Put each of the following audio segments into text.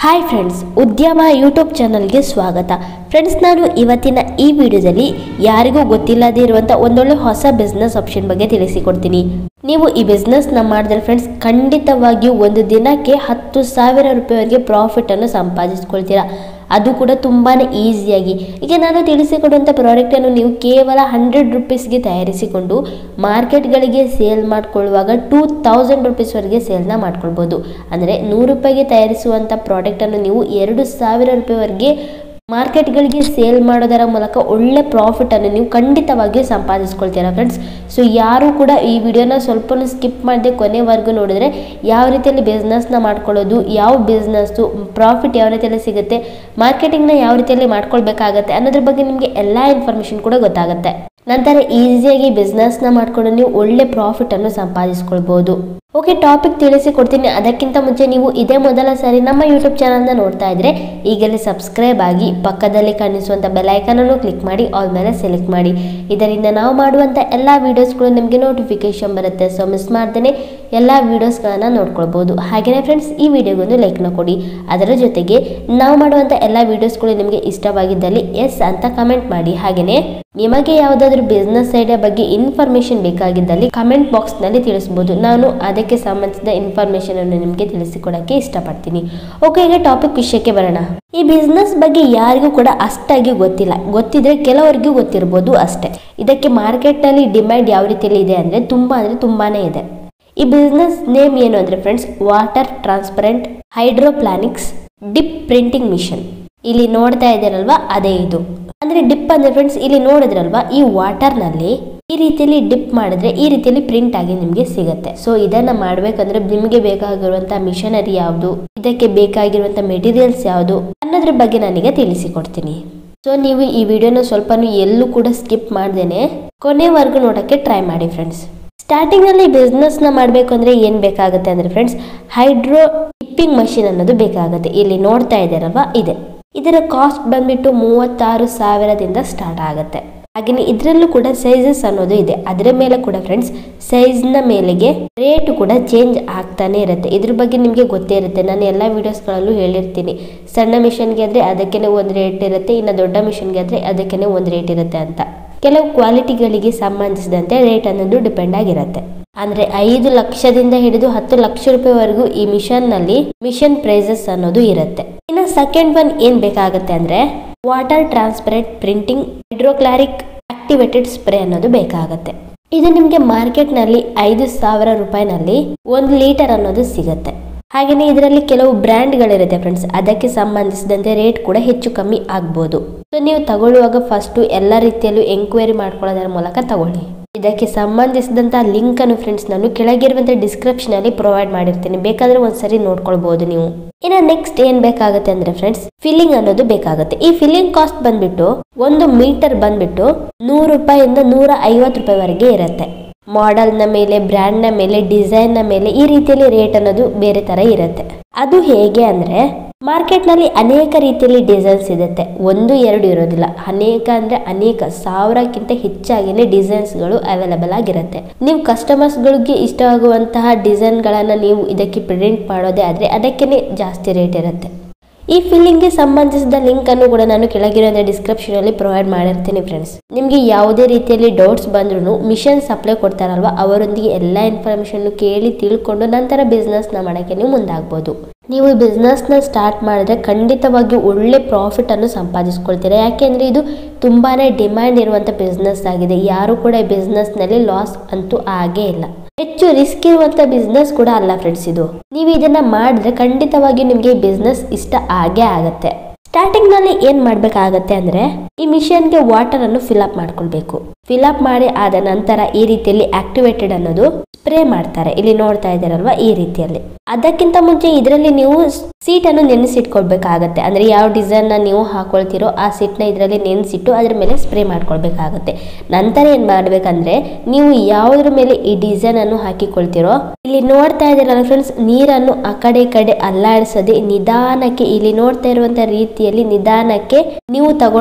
hi friends ಉದ್ಯಮ YouTube ಚಾನಲ್ಗೆ ಸ್ವಾಗತ ಫ್ರೆಂಡ್ಸ್ ನಾನು ಇವತ್ತಿನ ಈ ವಿಡಿಯೋದಲ್ಲಿ ಯಾರಿಗೂ ಗೊತ್ತಿಲ್ಲದೇ ಇರುವಂಥ ಒಂದೊಳ್ಳೆ ಹೊಸ ಬಿಸ್ನೆಸ್ ಆಪ್ಷನ್ ಬಗ್ಗೆ ತಿಳಿಸಿಕೊಡ್ತೀನಿ ನೀವು ಈ ಬಿಸ್ನೆಸ್ನ ಮಾಡಿದ್ರೆ ಫ್ರೆಂಡ್ಸ್ ಖಂಡಿತವಾಗಿಯೂ ಒಂದು ದಿನಕ್ಕೆ ಹತ್ತು ಸಾವಿರ ರೂಪಾಯಿವರೆಗೆ ಪ್ರಾಫಿಟನ್ನು ಸಂಪಾದಿಸ್ಕೊಳ್ತೀರಾ ಅದು ಕೂಡ ತುಂಬಾ ಈಸಿಯಾಗಿ ಈಗ ನಾನು ತಿಳಿಸಿಕೊಡುವಂಥ ಪ್ರಾಡಕ್ಟನ್ನು ನೀವು ಕೇವಲ ಹಂಡ್ರೆಡ್ ರುಪೀಸ್ಗೆ ತಯಾರಿಸಿಕೊಂಡು ಮಾರ್ಕೆಟ್ಗಳಿಗೆ ಸೇಲ್ ಮಾಡ್ಕೊಳ್ಳುವಾಗ ಟೂ ತೌಸಂಡ್ ರುಪೀಸ್ವರೆಗೆ ಸೇಲ್ನ ಮಾಡ್ಕೊಳ್ಬೋದು ಅಂದರೆ ನೂರು ರೂಪಾಯಿಗೆ ತಯಾರಿಸುವಂಥ ಪ್ರಾಡಕ್ಟನ್ನು ನೀವು ಎರಡು ಸಾವಿರ ರೂಪಾಯಿವರೆಗೆ ಮಾರ್ಕೆಟ್ಗಳಿಗೆ ಸೇಲ್ ಮಾಡೋದರ ಮೂಲಕ ಒಳ್ಳೆ ಪ್ರಾಫಿಟನ್ನು ನೀವು ಖಂಡಿತವಾಗಿಯೂ ಸಂಪಾದಿಸ್ಕೊಳ್ತೀರಾ ಫ್ರೆಂಡ್ಸ್ ಸೊ ಯಾರು ಕೂಡ ಈ ವಿಡಿಯೋನ ಸ್ವಲ್ಪ ಸ್ಕಿಪ್ ಮಾಡದೆ ಕೊನೆವರೆಗೂ ನೋಡಿದ್ರೆ ಯಾವ ರೀತಿಯಲ್ಲಿ ಬಿಸ್ನೆಸ್ನ ಮಾಡ್ಕೊಳ್ಳೋದು ಯಾವ ಬಿಸ್ನೆಸ್ಸು ಪ್ರಾಫಿಟ್ ಯಾವ ರೀತಿಯಲ್ಲಿ ಸಿಗುತ್ತೆ ಮಾರ್ಕೆಟಿಂಗ್ನ ಯಾವ ರೀತಿಯಲ್ಲಿ ಮಾಡ್ಕೊಳ್ಬೇಕಾಗತ್ತೆ ಅನ್ನೋದ್ರ ಬಗ್ಗೆ ನಿಮಗೆ ಎಲ್ಲ ಇನ್ಫಾರ್ಮೇಷನ್ ಕೂಡ ಗೊತ್ತಾಗುತ್ತೆ ನಂತರ ಈಸಿಯಾಗಿ ಬಿಸ್ನೆಸ್ನ ಮಾಡ್ಕೊಂಡು ನೀವು ಒಳ್ಳೆ ಪ್ರಾಫಿಟನ್ನು ಸಂಪಾದಿಸ್ಕೊಳ್ಬೋದು ಓಕೆ ಟಾಪಿಕ್ ತಿಳಿಸಿಕೊಡ್ತೀನಿ ಅದಕ್ಕಿಂತ ಮುಂಚೆ ನೀವು ಇದೇ ಮೊದಲ ಸಾರಿ ನಮ್ಮ ಯೂಟ್ಯೂಬ್ ಚಾನಲ್ನ ನೋಡ್ತಾ ಇದ್ರೆ ಈಗಲೇ ಸಬ್ಸ್ಕ್ರೈಬ್ ಆಗಿ ಪಕ್ಕದಲ್ಲಿ ಕಾಣಿಸುವಂಥ ಬೆಲೈಕನನ್ನು ಕ್ಲಿಕ್ ಮಾಡಿ ಆಲ್ ಮೇಲೆ ಸೆಲೆಕ್ಟ್ ಮಾಡಿ ಇದರಿಂದ ನಾವು ಮಾಡುವಂಥ ಎಲ್ಲ ವೀಡಿಯೋಸ್ಗಳು ನಿಮಗೆ ನೋಟಿಫಿಕೇಶನ್ ಬರುತ್ತೆ ಸೊ ಮಿಸ್ ಮಾಡ್ದೇ ಎಲ್ಲ ವೀಡಿಯೋಸ್ಗಳನ್ನು ನೋಡ್ಕೊಳ್ಬೋದು ಹಾಗೆಯೇ ಫ್ರೆಂಡ್ಸ್ ಈ ವಿಡಿಯೋಗೊಂದು ಲೈಕ್ನ ಕೊಡಿ ಅದರ ಜೊತೆಗೆ ನಾವು ಮಾಡುವಂಥ ಎಲ್ಲ ವೀಡಿಯೋಸ್ಗಳು ನಿಮಗೆ ಇಷ್ಟವಾಗಿದ್ದಲ್ಲಿ ಎಸ್ ಅಂತ ಕಮೆಂಟ್ ಮಾಡಿ ಹಾಗೆಯೇ ನಿಮಗೆ ಯಾವುದಾದ್ರೂ ಬಿಸ್ನೆಸ್ ಐಡಿಯಾ ಬಗ್ಗೆ ಇನ್ಫಾರ್ಮೇಶನ್ ಬೇಕಾಗಿದ್ದಲ್ಲಿ ಕಮೆಂಟ್ ಬಾಕ್ಸ್ನಲ್ಲಿ ತಿಳಿಸ್ಬೋದು ನಾನು ಅದಕ್ಕೆ ಸಂಬಂಧಿಸಿದ ಇನ್ಫಾರ್ಮೇಶನ್ ಅನ್ನು ನಿಮಗೆ ತಿಳಿಸಿಕೊಡಕ್ಕೆ ಇಷ್ಟಪಡ್ತೀನಿ ಓಕೆ ಈಗ ಟಾಪಿಕ್ ವಿಷಯಕ್ಕೆ ಬರೋಣ ಈ ಬಿಸ್ನೆಸ್ ಬಗ್ಗೆ ಯಾರಿಗೂ ಕೂಡ ಅಷ್ಟಾಗಿ ಗೊತ್ತಿಲ್ಲ ಗೊತ್ತಿದ್ರೆ ಕೆಲವರಿಗೂ ಗೊತ್ತಿರ್ಬೋದು ಅಷ್ಟೇ ಇದಕ್ಕೆ ಮಾರ್ಕೆಟ್ನಲ್ಲಿ ಡಿಮ್ಯಾಂಡ್ ಯಾವ ರೀತಿಯಲ್ಲಿ ಇದೆ ಅಂದರೆ ತುಂಬ ಅಂದರೆ ತುಂಬಾನೇ ಇದೆ ಈ ಬಿಸ್ನೆಸ್ ನೇಮ್ ಏನು ಅಂದರೆ friends water transparent hydroponics dip printing machine ಇಲ್ಲಿ ನೋಡ್ತಾ ಇದ್ದೀರಲ್ವಾ ಅದೇ ಇದು ಅಂದ್ರೆ ಡಿಪ್ ಅಂದ್ರೆ ಫ್ರೆಂಡ್ಸ್ ಇಲ್ಲಿ ನೋಡಿದ್ರಲ್ವಾ ಈ ವಾಟರ್ನಲ್ಲಿ ಈ ರೀತಿಯಲ್ಲಿ ಡಿಪ್ ಮಾಡಿದ್ರೆ ಈ ರೀತಿಯಲ್ಲಿ ಪ್ರಿಂಟ್ ಆಗಿ ನಿಮಗೆ ಸಿಗುತ್ತೆ ಸೊ ಇದನ್ನ ಮಾಡ್ಬೇಕಂದ್ರೆ ನಿಮಗೆ ಬೇಕಾಗಿರುವಂತ ಮಿಷನರಿ ಯಾವುದು ಇದಕ್ಕೆ ಬೇಕಾಗಿರುವಂತ ಮೆಟೀರಿಯಲ್ಸ್ ಯಾವುದು ಅನ್ನೋದ್ರ ಬಗ್ಗೆ ನಾನೀಗ ತಿಳಿಸಿಕೊಡ್ತೀನಿ ಸೊ ನೀವು ಈ ವಿಡಿಯೋನ ಸ್ವಲ್ಪನೂ ಎಲ್ಲೂ ಕೂಡ ಸ್ಕಿಪ್ ಮಾಡ್ದೇನೆ ಕೊನೆವರೆಗೂ ನೋಡೋಕ್ಕೆ ಟ್ರೈ ಮಾಡಿ ಫ್ರೆಂಡ್ಸ್ ಸ್ಟಾರ್ಟಿಂಗ್ ಅಲ್ಲಿ ಬಿಸ್ನೆಸ್ ನ ಮಾಡಬೇಕು ಅಂದ್ರೆ ಏನ್ ಬೇಕಾಗುತ್ತೆ ಅಂದ್ರೆ ಫ್ರೆಂಡ್ಸ್ ಹೈಡ್ರೋ ಡಿಪ್ಪಿಂಗ್ ಮಷಿನ್ ಅನ್ನೋದು ಬೇಕಾಗುತ್ತೆ ಇಲ್ಲಿ ನೋಡ್ತಾ ಇದ್ದೀರಲ್ವಾ ಇದೆ ಇದರ ಕಾಸ್ಟ್ ಬಂದ್ಬಿಟ್ಟು ಮೂವತ್ತಾರು ಸಾವಿರದಿಂದ ಸ್ಟಾರ್ಟ್ ಆಗುತ್ತೆ ಹಾಗೆಯೇ ಇದರಲ್ಲೂ ಕೂಡ ಸೈಜಸ್ ಅನ್ನೋದು ಇದೆ ಅದರ ಮೇಲೆ ಕೂಡ ಫ್ರೆಂಡ್ಸ್ ಸೈಜ್ನ ಮೇಲೆಗೆ ರೇಟ್ ಕೂಡ ಚೇಂಜ್ ಆಗ್ತಾನೆ ಇರುತ್ತೆ ಇದ್ರ ಬಗ್ಗೆ ನಿಮಗೆ ಗೊತ್ತೇ ಇರುತ್ತೆ ನಾನು ಎಲ್ಲ ವಿಡಿಯೋಸ್ಗಳಲ್ಲೂ ಹೇಳಿರ್ತೀನಿ ಸಣ್ಣ ಮಿಷನ್ಗೆ ಆದರೆ ಅದಕ್ಕೇ ಒಂದು ರೇಟ್ ಇರುತ್ತೆ ಇನ್ನು ದೊಡ್ಡ ಮಿಷನ್ಗೆ ಆದರೆ ಅದಕ್ಕೇ ಒಂದು ರೇಟ್ ಇರುತ್ತೆ ಅಂತ ಕೆಲವು ಕ್ವಾಲಿಟಿಗಳಿಗೆ ಸಂಬಂಧಿಸಿದಂತೆ ರೇಟ್ ಅನ್ನೋದು ಡಿಪೆಂಡ್ ಆಗಿರುತ್ತೆ ಅಂದ್ರೆ ಐದು ಲಕ್ಷದಿಂದ ಹಿಡಿದು ಹತ್ತು ಲಕ್ಷ ರೂಪಾಯಿವರೆಗೂ ಈ ಮಿಷನ್ ನಲ್ಲಿ ಮಿಷನ್ ಪ್ರೈಸಸ್ ಅನ್ನೋದು ಇರುತ್ತೆ ಇನ್ನು ಸೆಕೆಂಡ್ ಒನ್ ಏನ್ ಬೇಕಾಗುತ್ತೆ ಅಂದ್ರೆ water transparent printing hydrochloric activated spray ಅನ್ನೋದು ಬೇಕಾಗುತ್ತೆ ಇದು ನಿಮಗೆ ಮಾರ್ಕೆಟ್ನಲ್ಲಿ ಐದು ಸಾವಿರ ರೂಪಾಯಿನಲ್ಲಿ ಒಂದು ಲೀಟರ್ ಅನ್ನೋದು ಸಿಗುತ್ತೆ ಹಾಗೆಯೇ ಇದರಲ್ಲಿ ಕೆಲವು ಬ್ರ್ಯಾಂಡ್ಗಳಿರುತ್ತೆ ಫ್ರೆಂಡ್ಸ್ ಅದಕ್ಕೆ ಸಂಬಂಧಿಸಿದಂತೆ ರೇಟ್ ಕೂಡ ಹೆಚ್ಚು ಕಮ್ಮಿ ಆಗ್ಬೋದು ಸೊ ನೀವು ತಗೊಳ್ಳುವಾಗ ಫಸ್ಟು ಎಲ್ಲ ರೀತಿಯಲ್ಲೂ ಎಂಕ್ವೈರಿ ಮಾಡ್ಕೊಳ್ಳೋದರ ಮೂಲಕ ತಗೊಳ್ಳಿ ಇದಕ್ಕೆ ಸಂಬಂಧಿಸಿದಂಥ ಲಿಂಕ್ ಅನ್ನು ಫ್ರೆಂಡ್ಸ್ ನಾನು ಕೆಳಗಿರುವಂಥ ಡಿಸ್ಕ್ರಿಪ್ಷನ್ ಅಲ್ಲಿ ಪ್ರೊವೈಡ್ ಮಾಡಿರ್ತೀನಿ ಬೇಕಾದ್ರೆ ಒಂದ್ಸರಿ ನೋಡ್ಕೊಳ್ಬಹುದು ನೀವು ಇನ್ನು ನೆಕ್ಸ್ಟ್ ಏನ್ ಬೇಕಾಗುತ್ತೆ ಅಂದ್ರೆ ಫ್ರೆಂಡ್ಸ್ ಫಿಲ್ಲಿಂಗ್ ಅನ್ನೋದು ಬೇಕಾಗುತ್ತೆ ಈ ಫಿಲ್ಲಿಂಗ್ ಕಾಸ್ಟ್ ಬಂದ್ಬಿಟ್ಟು ಒಂದು ಮೀಟರ್ ಬಂದ್ಬಿಟ್ಟು ನೂರು ರೂಪಾಯಿಂದ ನೂರ ಐವತ್ತು ರೂಪಾಯಿವರೆಗೆ ಇರುತ್ತೆ ಮಾಡೆಲ್ನ ಮೇಲೆ ಬ್ರ್ಯಾಂಡ್ನ ಮೇಲೆ ಡಿಸೈನ್ನ ಮೇಲೆ ಈ ರೀತಿಯಲ್ಲಿ ರೇಟ್ ಅನ್ನೋದು ಬೇರೆ ತರ ಇರುತ್ತೆ ಅದು ಹೇಗೆ ಅಂದ್ರೆ ಮಾರ್ಕೆಟ್ನಲ್ಲಿ ಅನೇಕ ರೀತಿಯಲ್ಲಿ ಡಿಸೈನ್ಸ್ ಇರುತ್ತೆ ಒಂದು ಎರಡು ಇರೋದಿಲ್ಲ ಅನೇಕ ಅಂದ್ರೆ ಅನೇಕ ಸಾವಿರಕ್ಕಿಂತ ಹೆಚ್ಚಾಗಿನೇ ಡಿಸೈನ್ಸ್ಗಳು ಅವೈಲಬಲ್ ಆಗಿರುತ್ತೆ ನೀವು ಕಸ್ಟಮರ್ಸ್ಗಳಿಗೆ ಇಷ್ಟವಾಗುವಂತಹ ಡಿಸೈನ್ಗಳನ್ನು ನೀವು ಇದಕ್ಕೆ ಪ್ರಿಂಟ್ ಮಾಡೋದೇ ಆದರೆ ಅದಕ್ಕೇ ಜಾಸ್ತಿ ರೇಟ್ ಇರುತ್ತೆ ಈ ಫಿಲ್ಲಿಂಗ್ಗೆ ಸಂಬಂಧಿಸಿದ ಲಿಂಕ್ ಅನ್ನು ಕೂಡ ನಾನು ಕೆಳಗಿರೋ ಡಿಸ್ಕ್ರಿಪ್ಷನ್ ಅಲ್ಲಿ ಪ್ರೊವೈಡ್ ಮಾಡಿರ್ತೀನಿ ಫ್ರೆಂಡ್ಸ್ ನಿಮಗೆ ಯಾವುದೇ ರೀತಿಯಲ್ಲಿ ಡೌಟ್ಸ್ ಬಂದ್ರೂ ಮಿಷನ್ ಸಪ್ಲೈ ಕೊಡ್ತಾರಲ್ವಾ ಅವರೊಂದಿಗೆ ಎಲ್ಲ ಇನ್ಫಾರ್ಮೇಶನ್ ಕೇಳಿ ತಿಳ್ಕೊಂಡು ನಂತರ ಬಿಸ್ನೆಸ್ ನ ಮಾಡಕ್ಕೆ ನೀವು ಮುಂದಾಗ್ಬೋದು ನೀವು ಈ ಬಿಸ್ನೆಸ್ ನ ಸ್ಟಾರ್ಟ್ ಮಾಡಿದ್ರೆ ಖಂಡಿತವಾಗಿ ಒಳ್ಳೆ ಪ್ರಾಫಿಟ್ ಅನ್ನು ಸಂಪಾದಿಸ್ಕೊಳ್ತೀರಾ ಯಾಕೆಂದ್ರೆ ಇದು ತುಂಬಾನೇ ಡಿಮ್ಯಾಂಡ್ ಇರುವಂತ ಬಿಸ್ನೆಸ್ ಆಗಿದೆ ಯಾರು ಕೂಡ ಈ ಬಿಸ್ನೆಸ್ ನಲ್ಲಿ ಲಾಸ್ ಅಂತೂ ಆಗೇ ಇಲ್ಲ ಹೆಚ್ಚು ರಿಸ್ಕ್ ಇರುವಂತ ಬಿಸ್ನೆಸ್ ಕೂಡ ಅಲ್ಲ ಫ್ರೆಂಡ್ಸ್ ಇದು ನೀವು ಇದನ್ನ ಮಾಡಿದ್ರೆ ಖಂಡಿತವಾಗಿ ನಿಮಗೆ ಈ ಬಿಸ್ನೆಸ್ ಇಷ್ಟ ಆಗೇ ಆಗತ್ತೆ ಸ್ಟಾರ್ಟಿಂಗ್ ನಲ್ಲಿ ಏನ್ ಮಾಡ್ಬೇಕಾಗತ್ತೆ ಅಂದ್ರೆ ಈ ಮಿಷನ್ಗೆ ವಾಟರ್ ಅನ್ನು ಫಿಲ್ ಅಪ್ ಮಾಡ್ಕೊಳ್ಬೇಕು ಫಿಲ್ ಅಪ್ ಮಾಡಿ ಆದ ನಂತರ ಈ ರೀತಿಯಲ್ಲಿ ಆಕ್ಟಿವೇಟೆಡ್ ಅನ್ನೋದು ಸ್ಪ್ರೇ ಮಾಡ್ತಾರೆ ಇಲ್ಲಿ ನೋಡ್ತಾ ಇದ್ದಾರಲ್ವಾ ಈ ರೀತಿಯಲ್ಲಿ ಅದಕ್ಕಿಂತ ಮುಂಚೆ ಇದರಲ್ಲಿ ನೀವು ಸೀಟ್ ಅನ್ನು ನೆನೆಸಿಟ್ಕೊಳ್ಬೇಕಾಗತ್ತೆ ಅಂದ್ರೆ ಯಾವ ಡಿಸೈನ್ ನ ನೀವು ಹಾಕೊಳ್ತಿರೋ ಆ ಸೀಟ್ ನ ಇದರಲ್ಲಿ ನೆನೆಸಿಟ್ಟು ಅದ್ರ ಮೇಲೆ ಸ್ಪ್ರೇ ಮಾಡ್ಕೊಳ್ಬೇಕಾಗತ್ತೆ ನಂತರ ಏನ್ ಮಾಡ್ಬೇಕಂದ್ರೆ ನೀವು ಯಾವುದ್ರ ಮೇಲೆ ಈ ಡಿಸೈನ್ ಅನ್ನು ಹಾಕಿಕೊಳ್ತಿರೋ ಇಲ್ಲಿ ನೋಡ್ತಾ ಇದ್ದೀರಲ್ಲ ಫ್ರೆಂಡ್ಸ್ ನೀರನ್ನು ಆ ಕಡೆ ಈ ಕಡೆ ಅಲ್ಲಾಡಿಸದೆ ನಿಧಾನಕ್ಕೆ ಇಲ್ಲಿ ನೋಡ್ತಾ ಇರುವಂತ ರೀತಿಯಲ್ಲಿ ನಿಧಾನಕ್ಕೆ ನೀವು ತಗೊಂಡಿರುವಂತ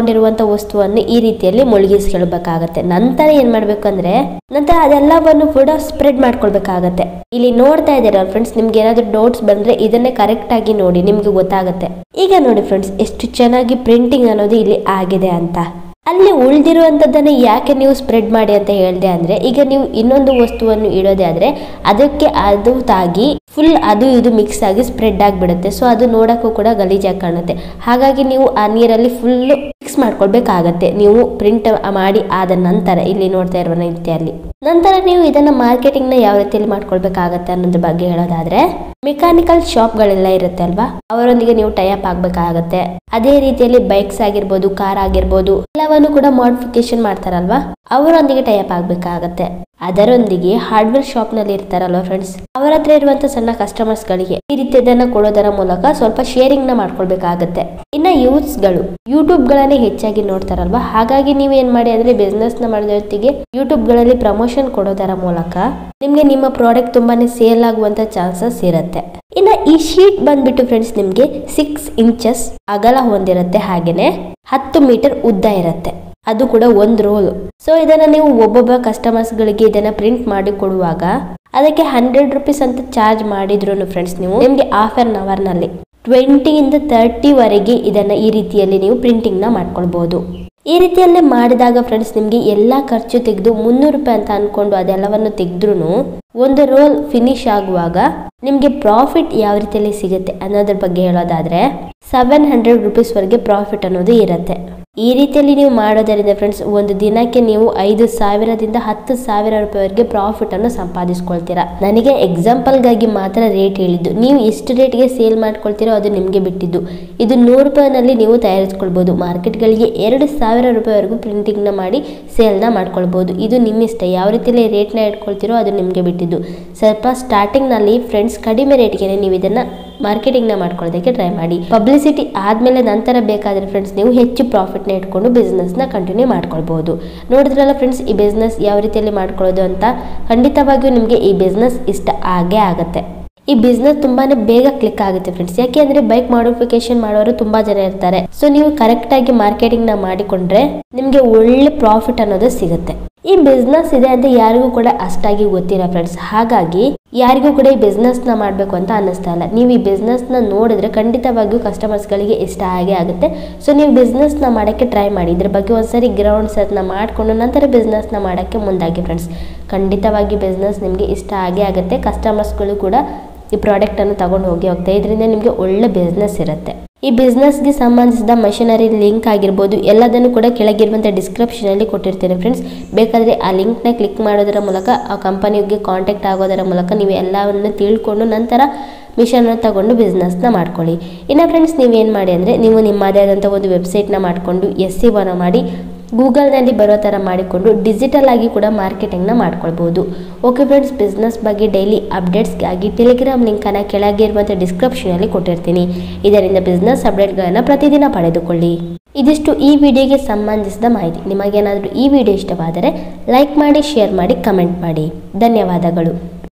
ವಸ್ತುವನ್ನು ಈ ರೀತಿಯಲ್ಲಿ ಮುಳುಗಿಸ್ಕೊಳ್ಬೇಕಾಗತ್ತೆ ನಂತರ ಏನ್ ಮಾಡ್ಬೇಕು ಅಂದ್ರೆ ನಂತರ ಅದೆಲ್ಲವನ್ನು ಕೂಡ ಸ್ಪ್ರೆಡ್ ಮಾಡ್ಕೊಳ್ಬೇಕಾಗತ್ತೆ ಇಲ್ಲಿ ನೋಡ್ತಾ ಇದ್ದೀರಾ ಫ್ರೆಂಡ್ಸ್ ನಿಮ್ಗೆ ಏನಾದ್ರು ಡೌಟ್ಸ್ ಬಂದ್ರೆ ಇದನ್ನೇ ಕರೆಕ್ಟ್ ಆಗಿ ನೋಡಿ ನಿಮ್ಗೆ ಗೊತ್ತಾಗತ್ತೆ ಈಗ ನೋಡಿ ಫ್ರೆಂಡ್ಸ್ ಎಷ್ಟು ಚೆನ್ನಾಗಿ ಪ್ರಿಂಟಿಂಗ್ ಅನ್ನೋದು ಇಲ್ಲಿ ಆಗಿದೆ ಅಂತ ಅಲ್ಲಿ ಉಳಿದಿರುವಂಥದ್ದನ್ನು ಯಾಕೆ ನೀವು ಸ್ಪ್ರೆಡ್ ಮಾಡಿ ಅಂತ ಹೇಳಿದೆ ಅಂದರೆ ಈಗ ನೀವು ಇನ್ನೊಂದು ವಸ್ತುವನ್ನು ಇಡೋದೇ ಆದರೆ ಅದಕ್ಕೆ ಅದು ತಾಗಿ ಫುಲ್ ಅದು ಇದು ಮಿಕ್ಸ್ ಆಗಿ ಸ್ಪ್ರೆಡ್ ಆಗಿಬಿಡುತ್ತೆ ಸೊ ಅದು ನೋಡೋಕ್ಕೂ ಕೂಡ ಗಲೀಜಾಗಿ ಕಾಣುತ್ತೆ ಹಾಗಾಗಿ ನೀವು ಆ ನೀರಲ್ಲಿ ಫುಲ್ಲು ಮಿಕ್ಸ್ ಮಾಡ್ಕೊಳ್ಬೇಕಾಗತ್ತೆ ನೀವು ಪ್ರಿಂಟ್ ಮಾಡಿ ಆದ ನಂತರ ಇಲ್ಲಿ ನೋಡ್ತಾ ಇರುವ ರೀತಿಯಲ್ಲಿ ನಂತರ ನೀವು ಇದನ್ನ ಮಾರ್ಕೆಟಿಂಗ್ ನ ಯಾವ ರೀತಿಯಲ್ಲಿ ಮಾಡ್ಕೊಳ್ಬೇಕಾಗತ್ತೆ ಅನ್ನೋದ್ರ ಬಗ್ಗೆ ಹೇಳೋದಾದ್ರೆ ಮೆಕ್ಯಾನಿಕಲ್ ಶಾಪ್ಗಳೆಲ್ಲ ಇರುತ್ತೆ ಅಲ್ವಾ ಅವರೊಂದಿಗೆ ನೀವು ಟೈಅಪ್ ಆಗ್ಬೇಕಾಗತ್ತೆ ಅದೇ ರೀತಿಯಲ್ಲಿ ಬೈಕ್ಸ್ ಆಗಿರ್ಬೋದು ಕಾರ್ ಆಗಿರ್ಬೋದು ಎಲ್ಲವನ್ನು ಕೂಡ ಮಾಡಿಫಿಕೇಶನ್ ಮಾಡ್ತಾರಲ್ವಾ ಅವರೊಂದಿಗೆ ಟೈಅಪ್ ಆಗ್ಬೇಕಾಗತ್ತೆ ಅದರೊಂದಿಗೆ ಹಾರ್ಡ್ವೇರ್ ಶಾಪ್ ನಲ್ಲಿ ಇರ್ತಾರಲ್ವಾ ಫ್ರೆಂಡ್ಸ್ ಅವರ ಹತ್ರ ಇರುವಂತ ಸಣ್ಣ ಕಸ್ಟಮರ್ಸ್ ಗಳಿಗೆ ಈ ರೀತಿಯದನ್ನ ಕೊಡೋದರ ಮೂಲಕ ಸ್ವಲ್ಪ ಶೇರಿಂಗ್ ನ ಮಾಡ್ಕೊಳ್ಬೇಕಾಗತ್ತೆ ಇನ್ನ ಯೂತ್ಸ್ ಗಳು ಯೂಟ್ಯೂಬ್ ಗಳನ್ನೇ ಹೆಚ್ಚಾಗಿ ನೋಡ್ತಾರಲ್ವಾ ಹಾಗಾಗಿ ನೀವು ಏನ್ ಮಾಡಿ ಅಂದ್ರೆ ಬಿಸ್ನೆಸ್ ನ ಮಾಡಿದ ಜೊತೆಗೆ ಯೂಟ್ಯೂಬ್ ಗಳಲ್ಲಿ ಪ್ರಮೋಷನ್ ಕೊಡೋದರ ಮೂಲಕ ನಿಮ್ಗೆ ನಿಮ್ಮ ಪ್ರಾಡಕ್ಟ್ ತುಂಬಾನೇ ಸೇಲ್ ಆಗುವಂತ ಚಾನ್ಸಸ್ ಇರುತ್ತೆ ಇನ್ನ ಈ ಶೀಟ್ ಬಂದ್ಬಿಟ್ಟು ಫ್ರೆಂಡ್ಸ್ ನಿಮ್ಗೆ ಸಿಕ್ಸ್ ಇಂಚಸ್ ಅಗಲ ಹೊಂದಿರುತ್ತೆ ಹಾಗೇನೆ ಹತ್ತು ಮೀಟರ್ ಉದ್ದ ಇರುತ್ತೆ ಅದು ಕೂಡ ಒಂದು ರೋಲ್ ಸೊ ಇದನ್ನ ನೀವು ಒಬ್ಬೊಬ್ಬ ಕಸ್ಟಮರ್ಸ್ ಗಳಿಗೆ ಇದನ್ನ ಪ್ರಿಂಟ್ ಮಾಡಿ ಕೊಡುವಾಗ ಅದಕ್ಕೆ ಹಂಡ್ರೆಡ್ ರುಪೀಸ್ ಅಂತ ಚಾರ್ಜ್ ಮಾಡಿದ್ರು ಫ್ರೆಂಡ್ಸ್ ನೀವು ನಿಮ್ಗೆ ಹಾಫ್ ಅನ್ ಅವರ್ ನಲ್ಲಿ ಟ್ವೆಂಟಿಯಿಂದ ತರ್ಟಿ ವರೆಗೆ ಇದನ್ನ ಈ ರೀತಿಯಲ್ಲಿ ನೀವು ಪ್ರಿಂಟಿಂಗ್ ನ ಮಾಡ್ಕೊಳ್ಬಹುದು ಈ ರೀತಿಯಲ್ಲೇ ಮಾಡಿದಾಗ ಫ್ರೆಂಡ್ಸ್ ನಿಮ್ಗೆ ಎಲ್ಲಾ ಖರ್ಚು ತೆಗೆದು ಮುನ್ನೂರು ರೂಪಾಯಿ ಅಂತ ಅನ್ಕೊಂಡು ಅದೆಲ್ಲವನ್ನು ತೆಗೆದ್ರು ಒಂದು ರೋಲ್ ಫಿನಿಶ್ ಆಗುವಾಗ ನಿಮ್ಗೆ ಪ್ರಾಫಿಟ್ ಯಾವ ರೀತಿಯಲ್ಲಿ ಸಿಗುತ್ತೆ ಅನ್ನೋದ್ರ ಬಗ್ಗೆ ಹೇಳೋದಾದ್ರೆ ಸೆವೆನ್ ಹಂಡ್ರೆಡ್ ರುಪೀಸ್ ವರೆಗೆ ಪ್ರಾಫಿಟ್ ಅನ್ನೋದು ಇರುತ್ತೆ ಈ ರೀತಿಯಲ್ಲಿ ನೀವು ಮಾಡೋದರಿಂದ ಫ್ರೆಂಡ್ಸ್ ಒಂದು ದಿನಕ್ಕೆ ನೀವು ಐದು ಸಾವಿರದಿಂದ ಹತ್ತು ಸಾವಿರ ರೂಪಾಯಿವರೆಗೆ ಪ್ರಾಫಿಟ್ ಅನ್ನು ಸಂಪಾದಿಸ್ಕೊಳ್ತೀರಾ ನನಗೆ ಎಕ್ಸಾಂಪಲ್ಗಾಗಿ ಮಾತ್ರ ರೇಟ್ ಹೇಳಿದ್ದು ನೀವು ಎಷ್ಟು ರೇಟ್ಗೆ ಸೇಲ್ ಮಾಡ್ಕೊಳ್ತೀರೋ ಅದು ನಿಮಗೆ ಬಿಟ್ಟಿದ್ದು ಇದು ನೂರು ರೂಪಾಯಿನಲ್ಲಿ ನೀವು ತಯಾರಿಸ್ಕೊಳ್ಬೋದು ಮಾರ್ಕೆಟ್ಗಳಿಗೆ ಎರಡು ಸಾವಿರ ರೂಪಾಯಿವರೆಗೂ ಪ್ರಿಂಟಿಂಗ್ನ ಮಾಡಿ ಸೇಲ್ನ ಮಾಡ್ಕೊಳ್ಬೋದು ಇದು ನಿಮ್ಮ ಇಷ್ಟ ಯಾವ ರೀತಿಯಲ್ಲಿ ರೇಟ್ನ ಇಟ್ಕೊಳ್ತೀರೋ ಅದು ನಿಮಗೆ ಬಿಟ್ಟಿದ್ದು ಸ್ವಲ್ಪ ಸ್ಟಾರ್ಟಿಂಗ್ನಲ್ಲಿ ಫ್ರೆಂಡ್ಸ್ ಕಡಿಮೆ ರೇಟ್ಗೆ ನೀವು ಇದನ್ನು ಮಾರ್ಕೆಟಿಂಗ್ನ ಮಾಡ್ಕೊಳ್ಳೋದಕ್ಕೆ ಟ್ರೈ ಮಾಡಿ ಪಬ್ಲಿಸಿಟಿ ಆದಮೇಲೆ ನಂತರ ಬೇಕಾದರೆ ಫ್ರೆಂಡ್ಸ್ ನೀವು ಹೆಚ್ಚು ಪ್ರಾಫಿಟ್ನ ಇಟ್ಕೊಂಡು ಬಿಸ್ನೆಸ್ನ ಕಂಟಿನ್ಯೂ ಮಾಡ್ಕೊಳ್ಬೋದು ನೋಡಿದ್ರಲ್ಲ ಫ್ರೆಂಡ್ಸ್ ಈ ಬಿಸ್ನೆಸ್ ಯಾವ ರೀತಿಯಲ್ಲಿ ಮಾಡ್ಕೊಳ್ಳೋದು ಅಂತ ಖಂಡಿತವಾಗಿಯೂ ನಿಮಗೆ ಈ ಬಿಸ್ನೆಸ್ ಇಷ್ಟ ಆಗೇ ಆಗುತ್ತೆ ಈ ಬಿಸ್ನೆಸ್ ತುಂಬಾನೇ ಬೇಗ ಕ್ಲಿಕ್ ಆಗುತ್ತೆ ಫ್ರೆಂಡ್ಸ್ ಯಾಕೆ ಅಂದ್ರೆ ಬೈಕ್ ಮಾಡಿಫಿಕೇಶನ್ ಮಾಡೋರು ತುಂಬಾ ಜನ ಇರ್ತಾರೆ ಸೊ ನೀವು ಕರೆಕ್ಟ್ ಆಗಿ ಮಾರ್ಕೆಟಿಂಗ್ ನ ಮಾಡಿಕೊಂಡ್ರೆ ನಿಮ್ಗೆ ಒಳ್ಳೆ ಪ್ರಾಫಿಟ್ ಅನ್ನೋದು ಸಿಗುತ್ತೆ ಈ ಬಿಸ್ನೆಸ್ ಇದೆ ಅಂತ ಯಾರಿಗೂ ಕೂಡ ಅಷ್ಟಾಗಿ ಗೊತ್ತಿಲ್ಲ ಫ್ರೆಂಡ್ಸ್ ಹಾಗಾಗಿ ಯಾರಿಗೂ ಕೂಡ ಈ ಬಿಸ್ನೆಸ್ ನ ಮಾಡ್ಬೇಕು ಅಂತ ಅನ್ನಿಸ್ತಾ ಇಲ್ಲ ನೀವು ಈ ಬಿಸ್ನೆಸ್ ನ ನೋಡಿದ್ರೆ ಖಂಡಿತವಾಗಿಯೂ ಕಸ್ಟಮರ್ಸ್ ಗಳಿಗೆ ಇಷ್ಟ ಆಗೇ ಆಗುತ್ತೆ ಸೊ ನೀವು ಬಿಸ್ನೆಸ್ ನ ಮಾಡಕ್ಕೆ ಟ್ರೈ ಮಾಡಿ ಇದ್ರ ಬಗ್ಗೆ ಒಂದ್ಸರಿ ಗ್ರೌಂಡ್ ಸೆಟ್ನ ಮಾಡ್ಕೊಂಡು ನಂತರ ಬಿಸ್ನೆಸ್ ನ ಮಾಡಕ್ಕೆ ಮುಂದಾಗಿ ಫ್ರೆಂಡ್ಸ್ ಖಂಡಿತವಾಗಿ ಬಿಸ್ನೆಸ್ ನಿಮಗೆ ಇಷ್ಟ ಆಗೇ ಆಗುತ್ತೆ ಕಸ್ಟಮರ್ಸ್ಗಳು ಕೂಡ ಈ ಪ್ರಾಡಕ್ಟನ್ನು ತಗೊಂಡು ಹೋಗಿ ಹೋಗ್ತಾರೆ ಇದರಿಂದ ನಿಮಗೆ ಒಳ್ಳೆ ಬಿಸ್ನೆಸ್ ಇರುತ್ತೆ ಈ ಬಿಸ್ನೆಸ್ಗೆ ಸಂಬಂಧಿಸಿದ ಮಷಿನರಿ ಲಿಂಕ್ ಆಗಿರ್ಬೋದು ಎಲ್ಲದನ್ನು ಕೂಡ ಕೆಳಗಿರುವಂಥ ಡಿಸ್ಕ್ರಿಪ್ಷನಲ್ಲಿ ಕೊಟ್ಟಿರ್ತೀನಿ ಫ್ರೆಂಡ್ಸ್ ಬೇಕಾದರೆ ಆ ಲಿಂಕ್ನ ಕ್ಲಿಕ್ ಮಾಡೋದರ ಮೂಲಕ ಆ ಕಂಪನಿಗೆ ಕಾಂಟ್ಯಾಕ್ಟ್ ಆಗೋದರ ಮೂಲಕ ನೀವು ಎಲ್ಲವನ್ನು ತಿಳ್ಕೊಂಡು ನಂತರ ಮಿಷನ್ನ ತಗೊಂಡು ಬಿಸ್ನೆಸ್ನ ಮಾಡ್ಕೊಳ್ಳಿ ಇನ್ನು ಫ್ರೆಂಡ್ಸ್ ನೀವೇನು ಮಾಡಿ ಅಂದರೆ ನೀವು ನಿಮ್ಮದೇ ಆದಂಥ ಒಂದು ವೆಬ್ಸೈಟ್ನ ಮಾಡಿಕೊಂಡು ಎಸ್ ಸಿ ಒನ ಮಾಡಿ ಗೂಗಲ್ನಲ್ಲಿ ಬರೋ ಥರ ಮಾಡಿಕೊಂಡು ಡಿಜಿಟಲ್ ಆಗಿ ಕೂಡ ಮಾರ್ಕೆಟಿಂಗ್ನ ಮಾಡ್ಕೊಳ್ಬೋದು ಓಕೆ ಫ್ರೆಂಡ್ಸ್ ಬಿಸ್ನೆಸ್ ಬಗ್ಗೆ ಡೈಲಿ ಅಪ್ಡೇಟ್ಸ್ಗಾಗಿ ಟೆಲಿಗ್ರಾಮ್ ಲಿಂಕನ್ನು ಕೆಳಗೆ ಇರುವಂಥ ಡಿಸ್ಕ್ರಿಪ್ಷನಲ್ಲಿ ಕೊಟ್ಟಿರ್ತೀನಿ ಇದರಿಂದ ಬಿಸ್ನೆಸ್ ಅಪ್ಡೇಟ್ಗಳನ್ನು ಪ್ರತಿದಿನ ಪಡೆದುಕೊಳ್ಳಿ ಇದಿಷ್ಟು ಈ ವಿಡಿಯೋಗೆ ಸಂಬಂಧಿಸಿದ ಮಾಹಿತಿ ನಿಮಗೇನಾದರೂ ಈ ವಿಡಿಯೋ ಇಷ್ಟವಾದರೆ ಲೈಕ್ ಮಾಡಿ ಶೇರ್ ಮಾಡಿ ಕಮೆಂಟ್ ಮಾಡಿ ಧನ್ಯವಾದಗಳು